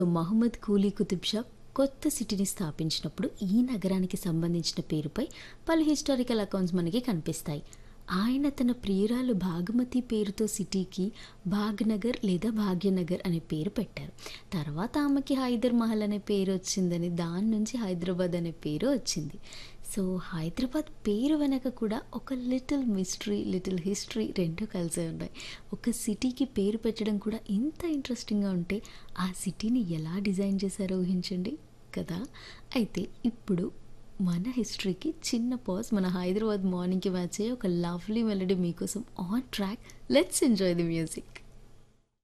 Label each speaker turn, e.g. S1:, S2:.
S1: మహమ్మద్ కూలీ కుతుబ్ షా కొత్త సిటీని స్థాపించినప్పుడు ఈ నగరానికి సంబంధించిన పేరుపై పలు హిస్టారికల్ అకౌంట్స్ మనకి కనిపిస్తాయి ఆయన తన ప్రియురాలు భాగమతి పేరుతో సిటీకి భాగ్నగర్ లేదా భాగ్యనగర్ అనే పేరు పెట్టారు తర్వాత ఆమెకి హైదర్ మహల్ అనే పేరు వచ్చిందని దాని నుంచి హైదరాబాద్ అనే పేరు వచ్చింది సో హైదరాబాద్ పేరు వెనక కూడా ఒక లిటిల్ మిస్టరీ లిటిల్ హిస్టరీ రెండు కలిసే ఉన్నాయి ఒక సిటీకి పేరు పెట్టడం కూడా ఇంత ఇంట్రెస్టింగ్గా ఉంటే ఆ సిటీని ఎలా డిజైన్ చేశారో ఊహించండి కదా అయితే ఇప్పుడు మన హిస్టరీకి చిన్న పాజ్ మన హైదరాబాద్ మార్నింగ్కి మ్యాచ్ అయ్యే ఒక లవ్లీ మెలడీ మీకోసం on track let's enjoy the music